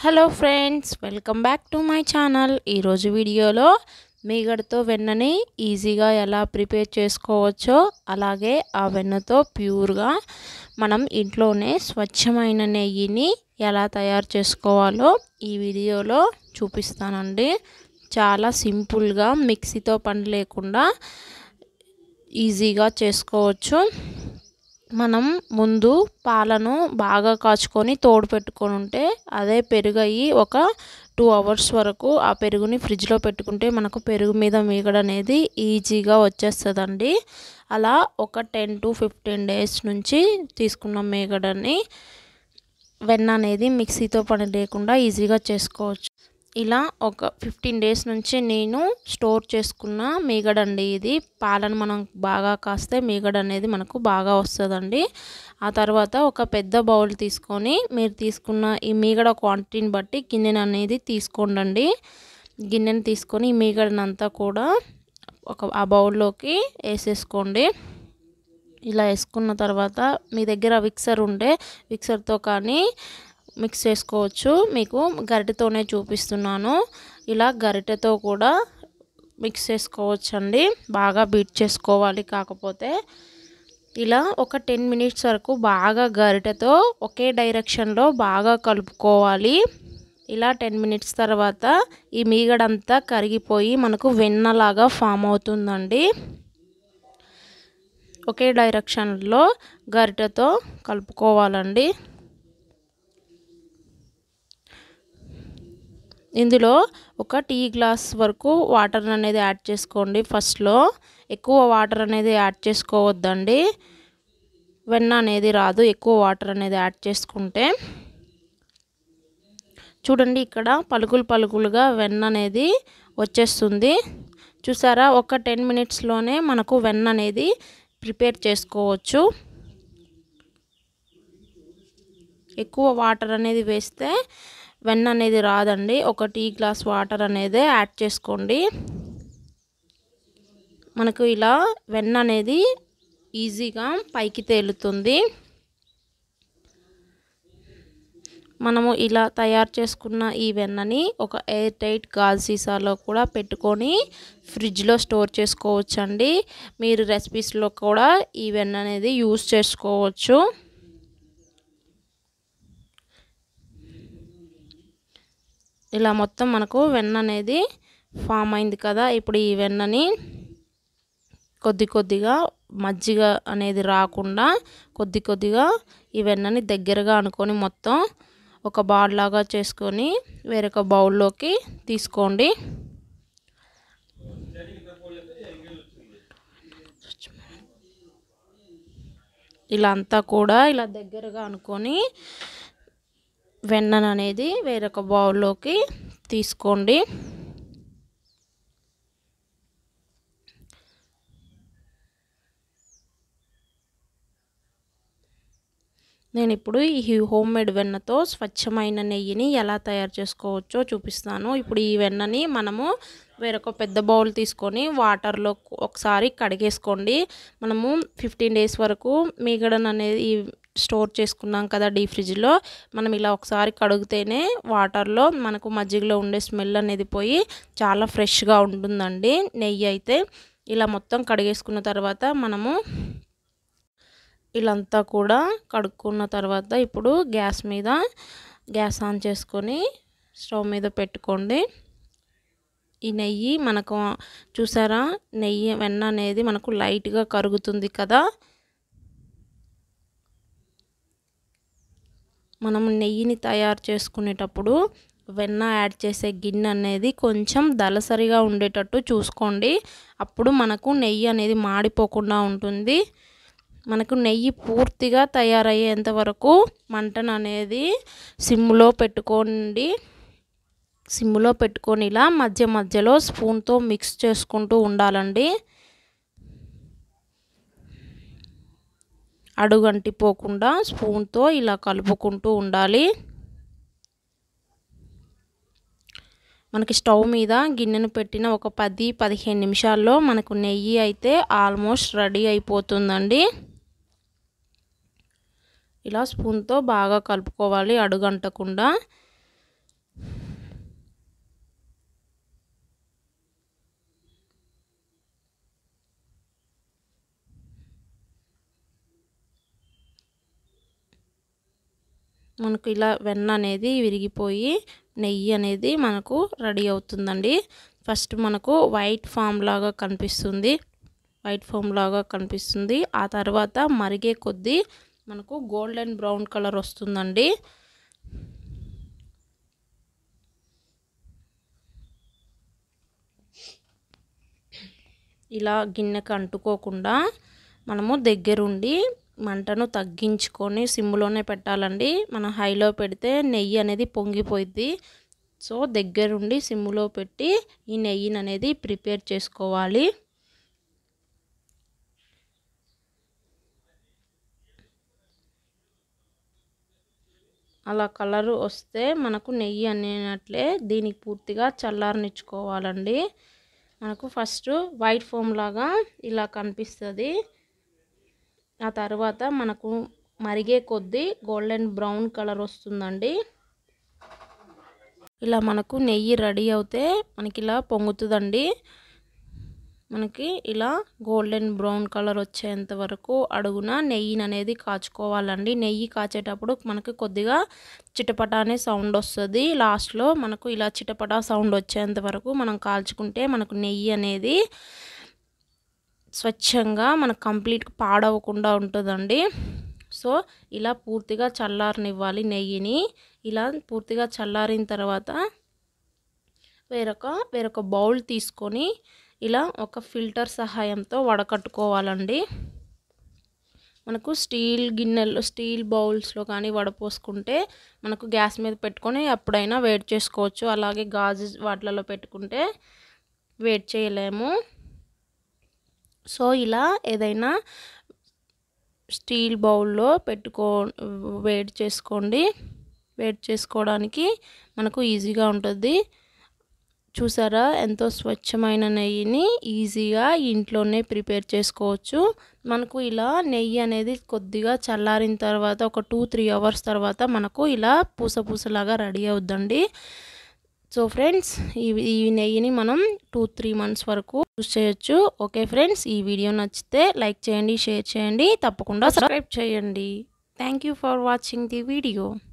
hello friends welcome back to my channel ఈరోజు వీడియోలో మీగడతో వెన్నని ఈజీగా ఎలా ప్రిపేర్ చేసుకోవచ్చో అలాగే ఆ వెన్నతో ప్యూర్గా మనం ఇంట్లోనే స్వచ్ఛమైన నెయ్యిని ఎలా తయారు చేసుకోవాలో ఈ వీడియోలో చూపిస్తానండి చాలా సింపుల్గా మిక్సీతో పని లేకుండా ఈజీగా చేసుకోవచ్చు మనం ముందు పాలను బాగా కాచుకొని తోడు పెట్టుకొని ఉంటే అదే పెరుగు అయ్యి ఒక టూ అవర్స్ వరకు ఆ పెరుగుని ఫ్రిడ్జ్లో పెట్టుకుంటే మనకు పెరుగు మీద మీగడ అనేది ఈజీగా వచ్చేస్తుందండి అలా ఒక టెన్ టు ఫిఫ్టీన్ డేస్ నుంచి తీసుకున్న మీగడని వెన్న అనేది మిక్సీతో పని లేకుండా ఈజీగా చేసుకోవచ్చు ఇలా ఒక ఫిఫ్టీన్ డేస్ నుంచి నేను స్టోర్ చేసుకున్న మీగడ అండి ఇది పాలను మనం బాగా కాస్తే మీగడ అనేది మనకు బాగా వస్తుందండి ఆ తర్వాత ఒక పెద్ద బౌల్ తీసుకొని మీరు తీసుకున్న ఈ మీగడ క్వాంటిటీని బట్టి గిన్నెను అనేది తీసుకోండి గిన్నెని తీసుకొని ఈ మీగడనంతా కూడా ఒక ఆ బౌల్లోకి వేసేసుకోండి ఇలా వేసుకున్న తర్వాత మీ దగ్గర విక్సర్ ఉంటే విక్సర్తో కానీ మిక్స్ చేసుకోవచ్చు మీకు గరిటెతోనే చూపిస్తున్నాను ఇలా గరిటెతో కూడా మిక్స్ చేసుకోవచ్చు అండి బాగా బీట్ చేసుకోవాలి కాకపోతే ఇలా ఒక టెన్ మినిట్స్ వరకు బాగా గరిటెతో ఒకే డైరెక్షన్లో బాగా కలుపుకోవాలి ఇలా టెన్ మినిట్స్ తర్వాత ఈ మీగడంతా కరిగిపోయి మనకు వెన్నలాగా ఫామ్ అవుతుందండి ఒకే డైరెక్షన్లో గరిటెతో కలుపుకోవాలండి ఇందులో ఒక టీ గ్లాస్ వరకు వాటర్ అనేది యాడ్ చేసుకోండి ఫస్ట్లో ఎక్కువ వాటర్ అనేది యాడ్ చేసుకోవద్దండి వెన్న అనేది రాదు ఎక్కువ వాటర్ అనేది యాడ్ చేసుకుంటే చూడండి ఇక్కడ పలుకులు పలుకులుగా వెన్న అనేది వచ్చేస్తుంది చూసారా ఒక టెన్ మినిట్స్లోనే మనకు వెన్న అనేది ప్రిపేర్ చేసుకోవచ్చు ఎక్కువ వాటర్ అనేది వేస్తే వెన్న అనేది రాదండి ఒక టీ గ్లాస్ వాటర్ అనేది యాడ్ చేసుకోండి మనకు ఇలా వెన్న అనేది ఈజీగా పైకి తేలుతుంది మనము ఇలా తయారు చేసుకున్న ఈ వెన్నని ఒక ఎయిర్ టైట్ గాజు సీసాలో కూడా పెట్టుకొని ఫ్రిడ్జ్లో స్టోర్ చేసుకోవచ్చండి మీరు రెసిపీస్లో కూడా ఈ వెన్న అనేది యూస్ చేసుకోవచ్చు ఇలా మొత్తం మనకు వెన్న అనేది ఫామ్ అయింది కదా ఇప్పుడు ఈ వెన్నని కొద్ది కొద్దిగా మజ్జిగ అనేది రాకుండా కొద్ది కొద్దిగా ఈ వెన్నని దగ్గరగా అనుకొని మొత్తం ఒక బాల్ లాగా చేసుకొని వేరొక బౌల్లోకి తీసుకోండి ఇలా అంతా కూడా ఇలా దగ్గరగా అనుకొని వెన్నను అనేది వేరొక బౌల్లోకి తీసుకోండి నేను ఇప్పుడు ఈ హోమ్ మేడ్ వెన్నతో స్వచ్ఛమైన నెయ్యిని ఎలా తయారు చేసుకోవచ్చో చూపిస్తాను ఇప్పుడు ఈ వెన్నని మనము వేరొక పెద్ద బౌల్ తీసుకొని వాటర్లో ఒకసారి కడిగేసుకోండి మనము ఫిఫ్టీన్ డేస్ వరకు మీగడన్ అనేది స్టోర్ చేసుకున్నాం కదా డీ ఫ్రిడ్జ్లో మనం ఇలా ఒకసారి కడిగితేనే వాటర్లో మనకు మజ్జిగలో ఉండే స్మెల్ అనేది పోయి చాలా ఫ్రెష్గా ఉంటుందండి నెయ్యి అయితే ఇలా మొత్తం కడిగేసుకున్న తర్వాత మనము ఇలాంతా కూడా కడుక్కున్న తర్వాత ఇప్పుడు గ్యాస్ మీద గ్యాస్ ఆన్ చేసుకొని స్టవ్ మీద పెట్టుకోండి ఈ నెయ్యి మనకు చూసారా నెయ్యి వెన్న అనేది మనకు లైట్గా కరుగుతుంది కదా మనం నెయ్యిని తయారు చేసుకునేటప్పుడు వెన్న యాడ్ చేసే గిన్నె అనేది కొంచెం దలసరిగా ఉండేటట్టు చూసుకోండి అప్పుడు మనకు నెయ్యి అనేది మాడిపోకుండా ఉంటుంది మనకు నెయ్యి పూర్తిగా తయారయ్యేంత వరకు మంటను అనేది సిమ్లో పెట్టుకోండి సిమ్లో పెట్టుకొని ఇలా మధ్య మధ్యలో స్పూన్తో మిక్స్ చేసుకుంటూ ఉండాలండి అడుగంటిపోకుండా స్పూన్తో ఇలా కలుపుకుంటూ ఉండాలి మనకి స్టవ్ మీద గిన్నెను పెట్టిన ఒక పది పదిహేను నిమిషాల్లో మనకు నెయ్యి అయితే ఆల్మోస్ట్ రెడీ అయిపోతుందండి ఇలా స్పూన్తో బాగా కలుపుకోవాలి అడుగంటకుండా మనకు ఇలా వెన్న అనేది విరిగిపోయి నెయ్యి అనేది మనకు రెడీ అవుతుందండి ఫస్ట్ మనకు వైట్ ఫామ్ లాగా కనిపిస్తుంది వైట్ ఫామ్ లాగా కనిపిస్తుంది ఆ తర్వాత మరిగే కొద్దీ మనకు గోల్డెన్ బ్రౌన్ కలర్ వస్తుందండి ఇలా గిన్నెకు అంటుకోకుండా మనము దగ్గరుండి మంటను తగ్గించుకొని సిమ్లోనే పెట్టాలండి మనం హైలో పెడితే నెయ్యి అనేది పొంగిపోయిద్ది సో దగ్గరుండి సిమ్లో పెట్టి ఈ నెయ్యిని అనేది ప్రిపేర్ చేసుకోవాలి అలా కలర్ వస్తే మనకు నెయ్యి అనేనట్లే దీనికి పూర్తిగా చల్లారనిచ్చుకోవాలండి మనకు ఫస్ట్ వైట్ ఫోమ్ లాగా ఇలా కనిపిస్తుంది ఆ తర్వాత మనకు మరిగే కొద్దీ గోల్డెన్ బ్రౌన్ కలర్ వస్తుందండి ఇలా మనకు నెయ్యి రెడీ అవుతే మనకి ఇలా పొంగుతుందండి మనకి ఇలా గోల్డెన్ బ్రౌన్ కలర్ వచ్చేంత వరకు అడుగున నెయ్యిని అనేది కాచుకోవాలండి నెయ్యి కాచేటప్పుడు మనకి కొద్దిగా చిటపట అనే సౌండ్ వస్తుంది లాస్ట్లో మనకు ఇలా చిటపట సౌండ్ వచ్చేంత వరకు మనం కాల్చుకుంటే మనకు నెయ్యి అనేది స్వచ్ఛంగా మనకు కంప్లీట్ పాడవకుండా ఉంటుందండి సో ఇలా పూర్తిగా చల్లారనివ్వాలి నెయ్యిని ఇలా పూర్తిగా చల్లారిన తర్వాత వేరొక వేరొక బౌల్ తీసుకొని ఇలా ఒక ఫిల్టర్ సహాయంతో వడకట్టుకోవాలండి మనకు స్టీల్ గిన్నెలు స్టీల్ బౌల్స్లో కానీ వడపోసుకుంటే మనకు గ్యాస్ మీద పెట్టుకొని ఎప్పుడైనా వేడి చేసుకోవచ్చు అలాగే గాజు వాటిలలో పెట్టుకుంటే వేడి చేయలేము సో ఇలా ఏదైనా స్టీల్ బౌల్లో పెట్టుకో వేడి చేసుకోండి వేడి చేసుకోవడానికి మనకు ఈజీగా ఉంటుంది చూసారా ఎంతో స్వచ్ఛమైన నెయ్యిని ఈజీగా ఇంట్లోనే ప్రిపేర్ చేసుకోవచ్చు మనకు ఇలా నెయ్యి అనేది కొద్దిగా చల్లారిన తర్వాత ఒక టూ త్రీ అవర్స్ తర్వాత మనకు ఇలా పూస పూసలాగా రెడీ అవుద్దండి సో ఫ్రెండ్స్ ఈ ఈ నెయ్యిని మనం టూ త్రీ మంత్స్ వరకు యూస్ చేయొచ్చు ఓకే ఫ్రెండ్స్ ఈ వీడియో నచ్చితే లైక్ చేయండి షేర్ చేయండి తప్పకుండా సబ్స్క్రైబ్ చేయండి thank you for watching the video